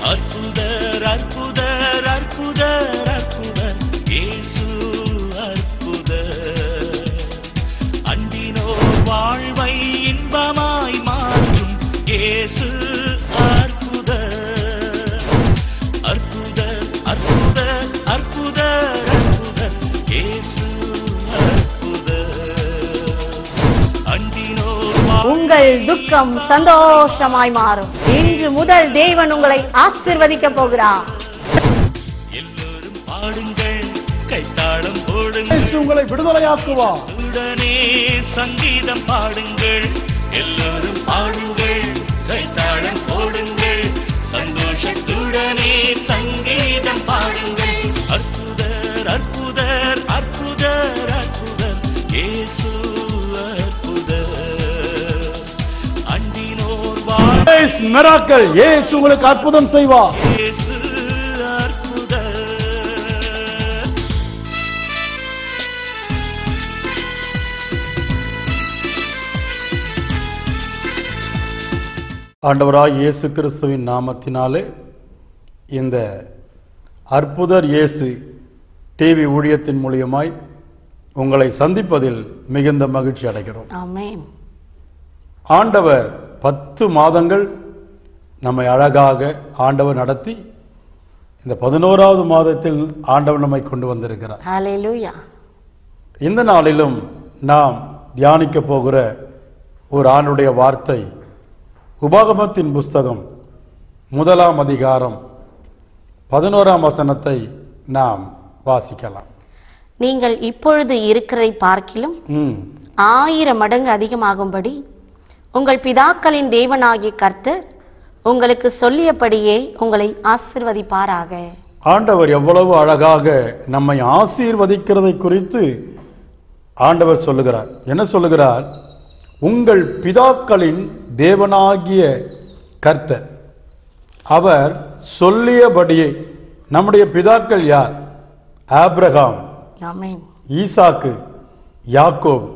அற்புதர் அற்புதர் அற்புதர் அற்புதர் இயேசு அற்புதர் அன்பினோ வாழ்வை இன்பமாய் மாற்றும் இயேசு அற்புதர் அற்புதர் அற்புதர் அற்புதர் அற்புதர் இயேசு அற்புதர் அன்பினோ உங்கள் துக்கம் சந்தோஷமாய் மாறும் இன்று முதல் தேவன் உங்களை ஆசிர்வதிக்க போகிறார் எல்லோரும் பாடுங்கள் கைத்தாளம் போடுங்கள் இயேசு உங்களை விடுதலையாக்குவார் உடனே சங்கீதம் பாடுங்கள் எல்லோரும் பாடுங்கள் கைத்தாளம் போடுங்கள் சந்தோஷத்துடனே சங்கீதம் பாடுங்கள் அற்புதர் அற்புதர் அற்புதர் அற்புதர் இயேசு அற்புதர் அன்பினோர் வாழ் மிராக்கள் இயேசு உங்களுக்கு அற்புதம் செய்வார் இயேசு அற்புதர் ஆண்டவராய் இயேசு கிறிஸ்துவின் நாமத்தினாலே இந்த அற்புதர் இயேசு டிவி ஊழியத்தின் மூலியமாய் உங்களை சந்திப்பதில் மிகுந்த மகிழ்ச்சி அடைகிறோம் ஆமென் ஆண்டவர் பத்து மாதங்கள் நம்மை அழகாக ஆண்டவர் நடத்தி இந்த பதினோராவது மாதத்தில் ஆண்டவர் நம்மை கொண்டு வந்திருக்கிறார் ஹalleluya இந்த நாளிலும் நாம் தியானிக்க போகிற ஒரு ஆண்டுடைய வார்த்தை உபாகமத்தின் புஸ்தகம் முதலாம் அதிகாரம் பதினோராம் வசனத்தை நாம் வாசிக்கலாம் நீங்கள் இப்பொழுது இருக்கிறதை பார்க்கிலும் ம் ஆயிரம் மடங்கு அதிகமாகும்படி உங்கள் பிதாக்களின் தேவனாகிய கர்த்தர் உங்களுக்கு சொல்லியபடியே உங்களை ஆசிர்வதிப்பாராக ஆண்டவர் எவ்வளவு அழகாக நம்மை ஆசீர்வதிக்கிறதை குறித்து ஆண்டவர் சொல்லுகிறார் என்ன சொல்லுகிறார் உங்கள் பிதாக்களின் தேவனாகிய கர்த்தர் அவர் சொல்லியபடியே நம்முடைய பிதாக்கள் யார் ஆபிரகாம் ஆமென் ஈசாக்கு யாக்கோப்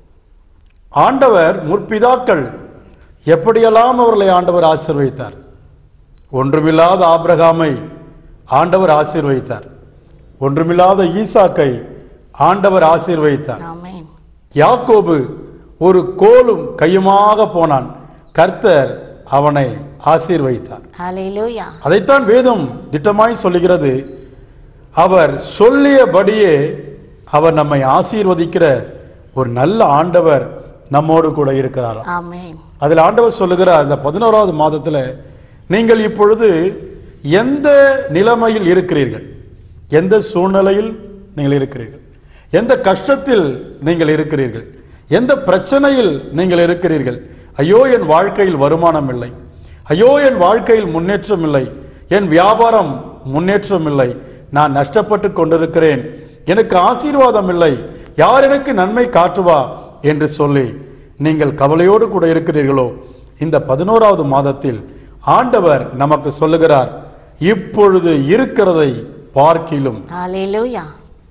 ஆண்டவர் முற்பிதாக்கள் எப்படியெல்லாம் அவர்களை ஆண்டவர் ஆசீர்வதித்தார் ஒன்றுமில்லாத ஆபிரகாமை ஆண்டவர் ஆசீர்வதித்தார் ஒன்றுமில்லாத ஈசாக்கை ஆண்டவர் ஆசீர்வதித்தார் ஆமென் யாக்கோபு ஒரு கோலும் கையுமாக போனான் கர்த்தர் அவனை ஆசீர்வதித்தார் ஹalleluya அதைத்தான் வேதம் திட்டமாய் சொல்லுகிறது அவர் சொல்லியபடியே அவர் நம்மை ஆசீர்வதிக்கிற ஒரு நல்ல ஆண்டவர் நம்மோடு கூட இருக்கிறாராம் ஆமென் அதில் ஆண்டவர் சொல்லுகிறார் இந்த பதினோராவது மாதத்துல நீங்கள் இப்பொழுது எந்த நிலைமையில் இருக்கிறீர்கள் எந்த சூழ்நிலையில் நீங்கள் இருக்கிறீர்கள் எந்த கஷ்டத்தில் நீங்கள் இருக்கிறீர்கள் எந்த பிரச்சனையில் நீங்கள் இருக்கிறீர்கள் ஐயோ என் வாழ்க்கையில் வருமானம் இல்லை ஐயோ என் வாழ்க்கையில் முன்னேற்றம் இல்லை என் வியாபாரம் முன்னேற்றம் இல்லை நான் நஷ்டப்பட்டு கொண்டிருக்கிறேன் எனக்கு ஆசீர்வாதம் இல்லை யார் எனக்கு நன்மை காட்டுவா என்று சொல்லி நீங்கள் கவலையோடு கூட இருக்கிறீர்களோ இந்த பதினோராவது மாதத்தில் ஆண்டவர் நமக்கு சொல்லுகிறார் இப்பொழுது இருக்கிறதை பார்க்கிலும் ஹalleluya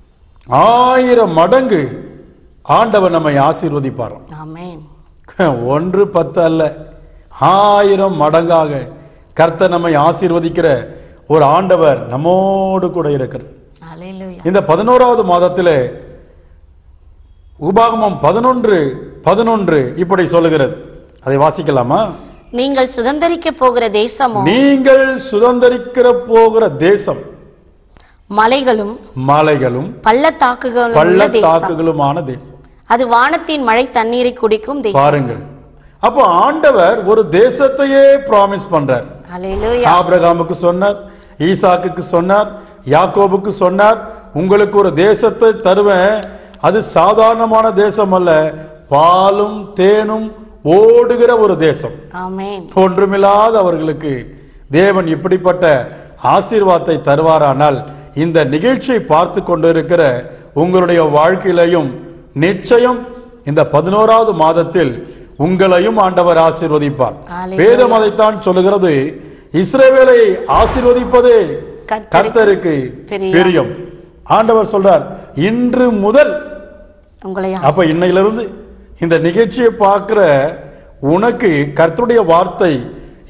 ஆயிரம் மடங்கு ஆண்டவர் நம்மை ஆசீர்வதிப்பாராம் ஆமென் ஒன்று பத்து அல்ல ஆயிரம் மடங்காக கர்த்தர் நம்மை ஆசீர்வதிக்கிற ஒரு ஆண்டவர் நம்மோடு கூட இருக்கிறார் ஹalleluya இந்த பதினோராவது மாதத்திலே உபாகமம் பதினொன்று பதினொன்று இப்படி சொல்லுகிறது அதை வாசிக்கலாமா நீங்கள் சுதந்தரிக்க போகிற தேசமோ நீங்கள் சுதந்தரிக்கிற போகிற தேசம் மலைகளும் மலைகளும் பள்ளத்தாக்குகளும் உள்ள தேசம் பள்ளத்தாக்குகளுமான தேசம் அது வானத்தின் மழை தண்ணீரை குடிக்கும் தேசம் பாருங்கள் அப்போ ஆண்டவர் ஒரு தேசத்தையே ப்ராமிஸ் பண்றார் ஹalleluya ஆபிரகாமுக்கு சொன்னார் ஈசாக்குக்கு சொன்னார் யாக்கோபுக்கு சொன்னார் உங்களுக்கு ஒரு தேசத்தை தருவேன் அது சாதாரணமான தேசம் அல்ல பாலும் தேனும் ஓடுகிற ஒரு தேசம் ஆமென் ஒன்றுமில்லாத அவர்களுக்கு தேவன் இப்படிப்பட்ட ஆசீர்வாதத்தை தருவாரானால் இந்த நிகழ்ச்சியை பார்த்து கொண்டிருக்கிற உங்களுடைய வாழ்க்கையிலையும் நிச்சயம் இந்த பதினோராவது மாதத்தில் உங்களையும் ஆண்டவர் ஆசீர்வதிப்பார் Hallelujah. வேதம் அதைத்தான் சொல்லுகிறது இஸ்ரவேலை ஆசீர்வதிப்பதே கர்த்தருக்கு கர்த்தருக்கு பிரியம். பிரியம் ஆண்டவர் சொல்றார் இன்று முதல் உங்களை அப்ப இன்னையிலிருந்து இந்த நிகழ்ச்சியை பார்க்கிற உனக்கு கர்த்தருடைய வார்த்தை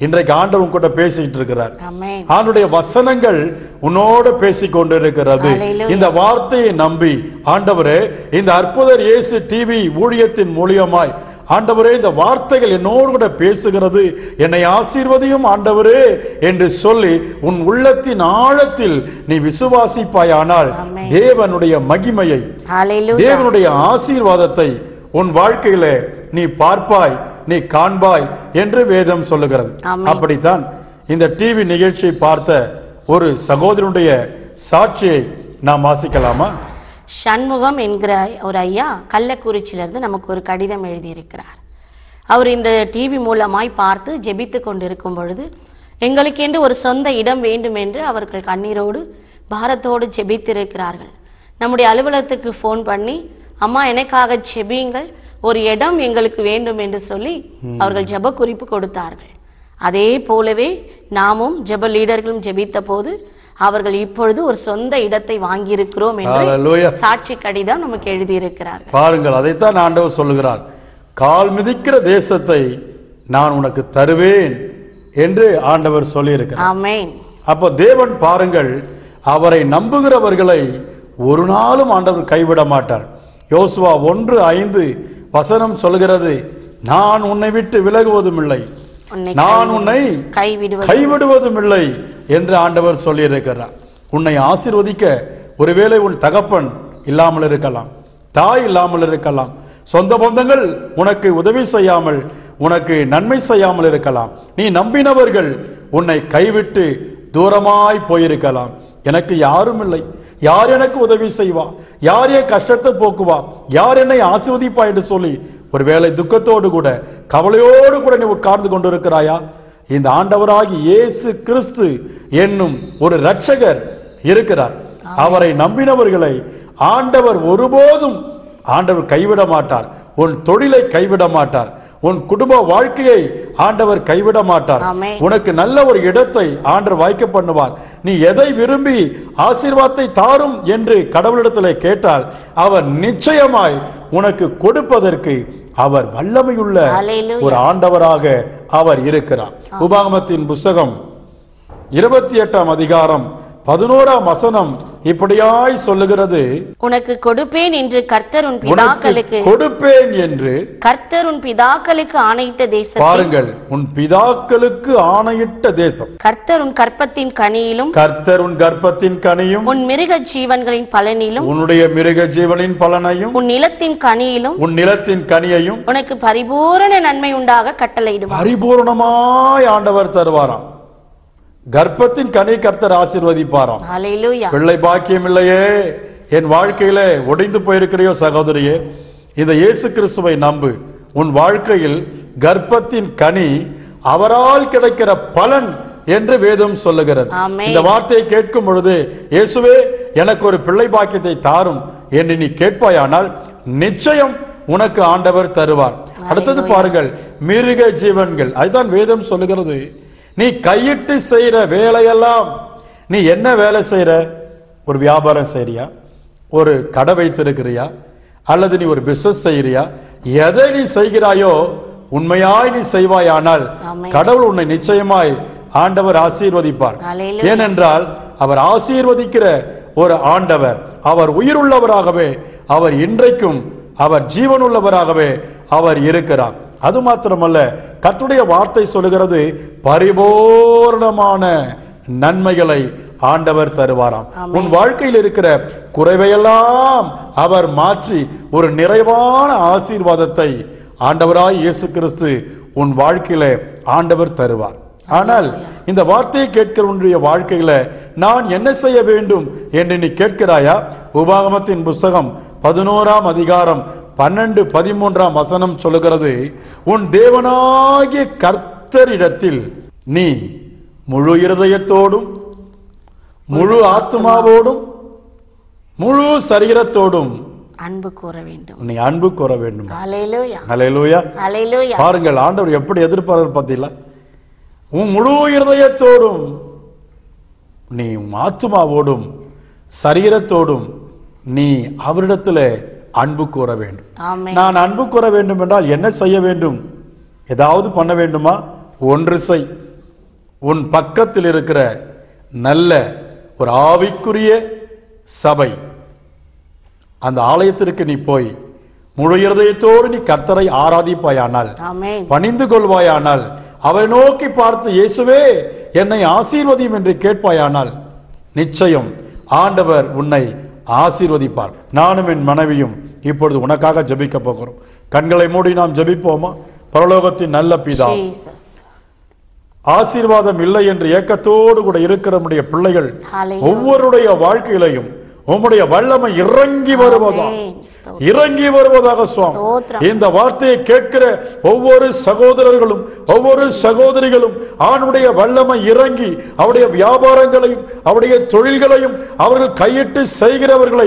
இன்றைக்கு ஆண்டவன் கூட பேசிட்டு இருக்கிறார் ஆமென் ஆண்டுடைய வசனங்கள் உன்னோடு பேசிக் கொண்டிருக்கிறது Hallelujah. இந்த வார்த்தையை நம்பி ஆண்டவரே இந்த அற்புதர் இயேசு டிவி ஊழியத்தின் மூலியமாய் ஆண்டவரே இந்த வார்த்தைகள் என்னோடு கூட பேசுகிறது என்னை ஆசீர்வதியும் ஆண்டவரே என்று சொல்லி உன் உள்ளத்தின் ஆழத்தில் நீ விசுவாசிப்பாயானால் Amen. தேவனுடைய மகிமையை ஹalleluya தேவனுடைய ஆசீர்வாதத்தை உன் வாழ்க்கையிலே நீ பார்ப்பாய் நீ காண்பாய் என்று வேதம் சொல்லுகிறது ஆமென். அப்படித்தான் இந்த டிவி நிகழ்ச்சியை பார்த்த ஒரு சகோதரனுடைய சாட்சியை நாம் வாசிக்கலாமா சண்முகம் என்கிற ஒரு ஐயா கள்ளக்குறிச்சியிலிருந்து நமக்கு ஒரு கடிதம் எழுதியிருக்கிறார் அவர் இந்த டிவி மூலமாய் பார்த்து ஜெபித்து கொண்டிருக்கும் பொழுது எங்களுக்கென்று ஒரு சொந்த இடம் வேண்டும் என்று அவர்கள் கண்ணீரோடு பாரத்தோடு ஜெபித்திருக்கிறார்கள் நம்முடைய அலுவலகத்துக்கு ஃபோன் பண்ணி அம்மா எனக்காக ஜெபியுங்கள் ஒரு இடம் எங்களுக்கு வேண்டும் என்று சொல்லி அவர்கள் ஜெப குறிப்பு கொடுத்தார்கள் அதே போலவே நாமும் ஜெப லீடர்களும் ஜெபித்த போது அவர்கள் இப்பொழுது ஒரு சொந்த இடத்தை வாங்கியிருக்கிறோம் என்று Hallelujah. சாட்சி கடிதம் நமக்கு எழுதியிருக்கிறார்கள் பாருங்கள் அதைத்தான் ஆண்டவர் சொல்லுகிறார் கால் மிதிக்கிற தேசத்தை நான் உனக்கு தருவேன் என்று ஆண்டவர் சொல்லியிருக்கிறார் ஆமென் அப்போ தேவன் பாருங்கள் அவரை நம்புகிறவர்களை ஒரு நாளும் ஆண்டவர் கைவிட மாட்டார் யோசுவா ஒன்று ஐந்து வசனம் சொல்கிறது நான் உன்னை விட்டு விலகுவதும் இல்லை உன்னை நான் உன்னை கைவிடுவது கைவிடுவதும் இல்லை என்று ஆண்டவர் சொல்லியிருக்கிறார் உன்னை ஆசீர்வதிக்க ஒருவேளை உன் தகப்பன் இல்லாமல் இருக்கலாம் தாய் இல்லாமல் இருக்கலாம் சொந்த பந்தங்கள் உனக்கு உதவி செய்யாமல் உனக்கு நன்மை செய்யாமல் இருக்கலாம் நீ நம்பினவர்கள் உன்னை கைவிட்டு தூரமாய் போயிருக்கலாம் எனக்கு யாரும் இல்லை யார் எனக்கு உதவி செய்வா யார் என் கஷ்டத்தை போக்குவா யார் என்னை ஆசிர்வதிப்பா என்று சொல்லி ஒருவேளை துக்கத்தோடு கூட கவலையோடு கூட நீ உட்கார்ந்து கொண்டிருக்கிறாயா இந்த ஆண்டவராகி இயேசு கிறிஸ்து என்னும் ஒரு இரட்சகர் இருக்கிறார் அவரை நம்பினவர்களை ஆண்டவர் ஒருபோதும் ஆண்டவர் கைவிட மாட்டார் உன் தொழிலை கைவிட மாட்டார் உன் குடும்ப வாழ்க்கையை ஆண்டவர் கைவிட மாட்டார் ஆமென். உனக்கு நல்ல ஒரு இடத்தை ஆண்டவர் வாய்க்க பண்ணுவார் நீ எதை விரும்பி ஆசீர்வாதத்தை தாரும் என்று கடவுளிடத்தில் கேட்டால் அவர் நிச்சயமாய் உனக்கு கொடுப்பதற்கு அவர் வல்லமையுள்ள Hallelujah. ஒரு ஆண்டவராக அவர் இருக்கிறார் உபாகமத்தின் புஸ்தகம் இருபத்தி எட்டாம் அதிகாரம் பதினோராம் வசனம் இப்படியாய் சொல்லுகிறது உனக்கு கொடுப்பேன் என்று கர்த்தர் உன் உனக்கு பிதாக்களுக்கு கொடுப்பேன் என்று கர்த்தர் உன் பிதாக்களுக்கு ஆணையிட்ட தேசத்தை பாருங்கள் உன் பிதாக்களுக்கு ஆணையிட்ட தேசம் கர்த்தர் உன் கற்பத்தின் கனியிலும் கர்த்தர் உன் கர்ப்பத்தின் கனியும் உன் மிருக ஜீவன்களின் பலனிலும் உன்னுடைய மிருக ஜீவனின் பலனையும் உன் நிலத்தின் கனியிலும் உன் நிலத்தின் கனியையும் உனக்கு பரிபூரண நன்மை உண்டாக கட்டளையிடுவார் பரிபூர்ணமாய் ஆண்டவர் தருவாராம் கர்ப்பத்தின் கனி கர்த்தர் ஆசீர்வதிப்பாராம் ஹalleluya பிள்ளை பாக்கியம் இல்லையே என் வாழ்க்கையில ஒடிந்து போயிருக்கிறையோ சகோதரியே இந்த இயேசு கிறிஸ்துவை நம்பு உன் வாழ்க்கையில் கர்ப்பத்தின் கனி அவரால் கிடைக்கிற பலன் என்று வேதம் சொல்லுகிறது ஆமென். இந்த வார்த்தையை கேட்கும் பொழுது இயேசுவே எனக்கு ஒரு பிள்ளை பாக்கியத்தை தாரும் என்று நீ கேட்பாயானால் நிச்சயம் உனக்கு ஆண்டவர் தருவார் அடுத்தது பாருங்கள் மிருக ஜீவன்கள் அதுதான் வேதம் சொல்லுகிறது நீ கையிட்டு செய்யற வேலையெல்லாம் நீ என்ன வேலை செய்யற ஒரு வியாபாரம் செய்றியா ஒரு கடை வைத்திருக்கிறியா அல்லது நீ ஒரு பிசினஸ் செய்யறியா எதை நீ செய்கிறாயோ உண்மையாய் நீ செய்வாயானால் ஆமென். கடவுள் உன்னை நிச்சயமாய் ஆண்டவர் ஆசீர்வதிப்பார் Hallelujah. ஏனென்றால் அவர் ஆசீர்வதிக்கிற ஒரு ஆண்டவர் அவர் உயிருள்ளவராகவே அவர் இன்றைக்கும் அவர் ஜீவனுள்ளவராகவே அவர் இருக்கிறார் அது மாத்திரமல்ல கர்த்தருடைய வார்த்தை சொல்லுகிறது பரிபூர்ணமான நன்மைகளை ஆண்டவர் தருவாராம் உன் வாழ்க்கையில் இருக்கிற குறைவையெல்லாம் அவர் மாற்றி ஒரு நிறைவான ஆசீர்வாதத்தை ஆண்டவராய் இயேசு கிறிஸ்து உன் வாழ்க்கையில ஆண்டவர் தருவார் ஆனால் இந்த வார்த்தையை கேட்கிறவனுடைய வாழ்க்கையில நான் என்ன செய்ய வேண்டும் என்று நீ கேட்கிறாயா உபாகமத்தின் புஸ்தகம் பதினோராம் அதிகாரம் பன்னெண்டு பதிமூன்றாம் வசனம் சொல்லுகிறது உன் தேவனாகிய கர்த்தரிடத்தில் நீ முழு இருதயத்தோடும் முழு ஆத்மாவோடும் முழு சரீரத்தோடும் அன்பு கூற வேண்டும் நீ அன்பு கூற வேண்டும் ஹalleluya ஹalleluya ஹalleluya பாருங்கள் ஆண்டவர் எப்படி எதிர்பார்ப்பார் பார்த்தீங்களா உன் முழு இருதயத்தோடும் நீ உன் ஆத்மாவோடும் சரீரத்தோடும் நீ அவரிடத்தில் அன்பு கூற வேண்டும் ஆமென் நான் அன்பு கூற வேண்டும் என்றால் என்ன செய்ய வேண்டும் ஏதாவது பண்ண வேண்டுமா ஒன்று செய் உன் பக்கத்தில் இருக்கிற நல்ல ஒரு ஆவிக்குரிய சபை அந்த ஆலயத்திற்கு நீ போய் முழு இருதயத்தோடு நீ கர்த்தரை ஆராதிப்பாயானால் ஆமென் பணிந்து கொள்வாயானால் அவரை நோக்கி பார்த்து இயேசுவே என்னை ஆசீர்வதியும் என்று கேட்பாயானால் நிச்சயம் ஆண்டவர் உன்னை ஆசீர்வதிப்பார் நானும் என் மனைவியும் இப்பொழுது உனக்காக ஜெபிக்க போகிறோம் கண்களை மூடி நாம் ஜெபிப்போமா பரலோகத்தின் நல்ல பிதா ஜீசஸ் ஆசீர்வாதம் இல்லை என்று ஏக்கத்தோடு கூட இருக்கிற நம்முடைய பிள்ளைகள் Hallelujah. ஒவ்வொருடைய வாழ்க்கையிலையும் உம்முடைய வல்லமை இறங்கி வருவதா ஆமென். ஸ்தோத்திரம். இறங்கி வருவதாக சுவாமி ஸ்தோத்திரம். இந்த வார்த்தையை கேட்கிற ஒவ்வொரு சகோதரர்களும் ஒவ்வொரு சகோதரிகளும் ஆணுடைய வல்லமை இறங்கி அவருடைய வியாபாரங்களையும் அவருடைய தொழில்களையும் அவர்கள் கையிட்டு செய்கிறவர்களை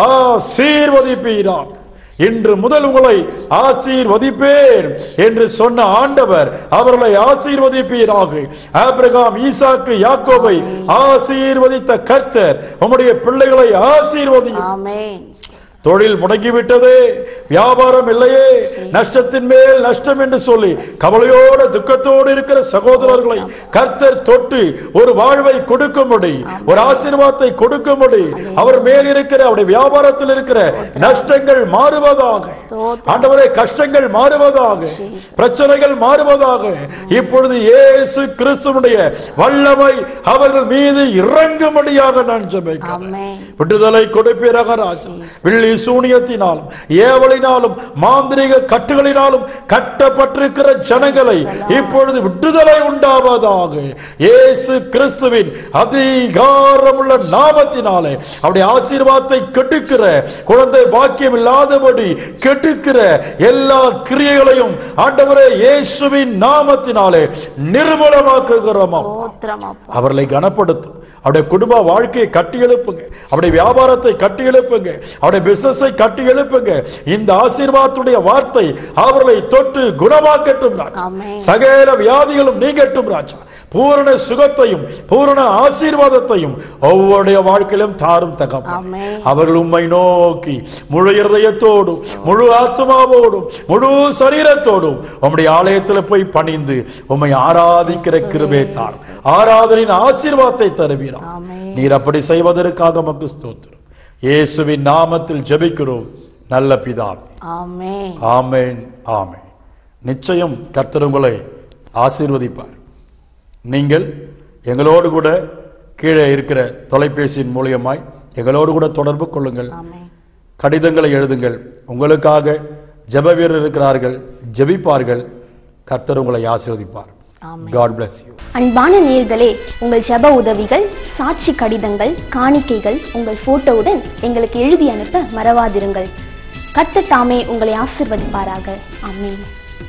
ஆசீர்வதிப்பீரார் இன்று முதல் உங்களை ஆசீர்வதிப்பேன் என்று சொன்ன ஆண்டவர் அவர்களை ஆசீர்வதிப்பீராக ஆபிரகாம் ஈசாக்கு யாக்கோபை ஆசீர்வதித்த கர்த்தர் உம்முடைய பிள்ளைகளை ஆசீர்வதியும் ஆமென் தொழில் முடங்கிவிட்டதே வியாபாரம் இல்லையே நஷ்டத்தின் மேல் நஷ்டம் என்று சொல்லி கவலையோடு துக்கத்தோடு இருக்கிற சகோதரர்களை கர்த்தர் தொட்டு ஒரு வாழ்வை கொடுக்கும்படி ஒரு ஆசீர்வாதத்தை கொடுக்கும்படி அவர் மேல் இருக்கிற அவருடைய வியாபாரத்தில் இருக்கிற நஷ்டங்கள் மாறுவதாக ஸ்தோத்திரம். ஆண்டவரே கஷ்டங்கள் மாறுவதாக பிரச்சனைகள் மாறுவதாக இப்பொழுது இயேசு கிறிஸ்துவனுடைய வல்லமை அவர்கள் மீது இறங்கும்படியாக நான் ஜெபிக்கிறேன் ஆமென் விடுதலை கொடுப்பீராக ராஜா வெள்ளி சூனியத்தினாலும் ஏவலினாலும் மாந்திரிக கட்டுகளினாலும் கட்டப்பட்டிருக்கிற ஜனங்களை இப்பொழுது விடுதலை உண்டாவதாக இயேசு கிறிஸ்துவின் அதிகாரமுள்ள நாமத்தினாலே அவருடைய ஆசீர்வாதத்தை கெடுக்கிற குழந்தை பாக்கியம் இல்லாதபடி கெடுக்கிற எல்லா கிரியைகளையும் ஆண்டவரே இயேசுவின் நாமத்தினாலே நிர்மூலமாக்குகிறோமா ஸ்தோத்திரம் அப்பா அவர்களை கனப்படுத்தும் அவருடைய குடும்ப வாழ்க்கையை கட்டி எழுப்புங்க அவருடைய வியாபாரத்தை கட்டி எழுப்புங்க அவருடைய பிசினஸை கட்டி எழுப்புங்க இந்த ஆசீர்வாதத்துடைய வார்த்தை அவர்களை தொட்டு குணமாக்கட்டும் ராஜா ஆமென். சகல வியாதிகளும் நீங்கட்டும் ராஜா பூரண சுகத்தையும் பூரண ஆசீர்வாதத்தையும் ஒவ்வொருடைய வாழ்க்கையிலும் தாரும் தகப்பன் ஆமென். அவர்கள் உம்மை நோக்கி முழு இருதயத்தோடும் முழு ஆத்மாவோடும் முழு சரீரத்தோடும் உம்முடைய ஆலயத்தில் போய் பணிந்து உம்மை ஆராதிக்கிற கிருபே தார் ஆராதனின் ஆசீர்வாதத்தை தருவீரா ஆமென். நீர் அப்படி செய்வதற்காக மக்கு ஸ்தோத்திரம் இயேசுவின் நாமத்தில் ஜெபிக்கிறோம் நல்ல பிதாவே ஆமென் ஆமென் ஆமென் நிச்சயம் கர்த்தர் உங்களை ஆசீர்வதிப்பார் நீங்கள் எங்களோடு கூட கீழே இருக்கிற தொலைபேசியின் மூலியமாய் எங்களோடு கூட தொடர்பு கொள்ளுங்கள் ஆமென் கடிதங்களை எழுதுங்கள் உங்களுக்காக ஜெப வீரர் இருக்கிறார்கள் ஜெபிப்பார்கள் கர்த்தர் உங்களை ஆசீர்வதிப்பார் காட் bless யூ அன்பான நேயர்களே உங்கள் ஜெப உதவிகள் சாட்சி கடிதங்கள் காணிக்கைகள் உங்கள் போட்டோவுடன் எங்களுக்கு எழுதி அனுப்ப மறவாதிருங்கள் கர்த்தர் தாமே உங்களை ஆசிர்வதிப்பாராக ஆமென்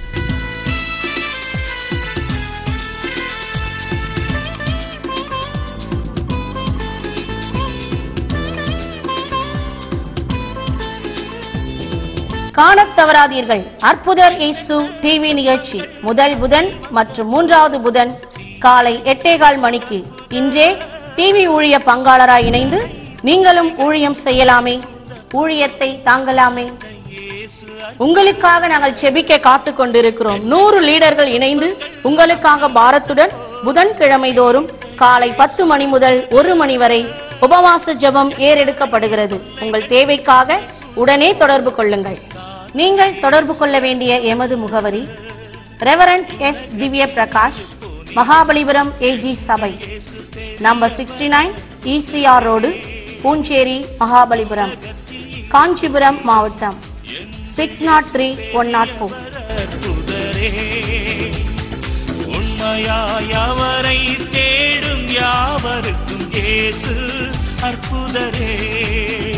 காணத் தவறாதீர்கள் அற்புதர் இயேசு டிவி நிகழ்ச்சி முதல் புதன் மற்றும் மூன்றாவது புதன் காலை எட்டேகால் மணிக்கு இன்றே டிவி ஊழிய பங்காளராய் இணைந்து நீங்களும் ஊழியம் செய்யலாமே ஊழியத்தை தாங்கலாமே உங்களுக்காக நாங்கள் செபிக்க காத்து கொண்டிருக்கிறோம் நூறு லீடர்கள் இணைந்து உங்களுக்காக பாரத்துடன் புதன்கிழமை தோறும் காலை பத்து மணி முதல் ஒரு மணி வரை உபவாச ஜெபம் ஏறெடுக்கப்படுகிறது உங்கள் தேவைக்காக உடனே தொடர்பு கொள்ளுங்கள் நீங்கள் தொடர்பு கொள்ள வேண்டிய எமது முகவரி reverend S Divya Prakash Mahabalipuram AG சபை number sixty nine ECR road Poonjeri Mahabalipuram Kanchipuram மாவட்டம் six naught three one naught four அற்புதரே உண்மையாய் அவரை தேடும் யாவருக்கும் இயேசு அற்புதரே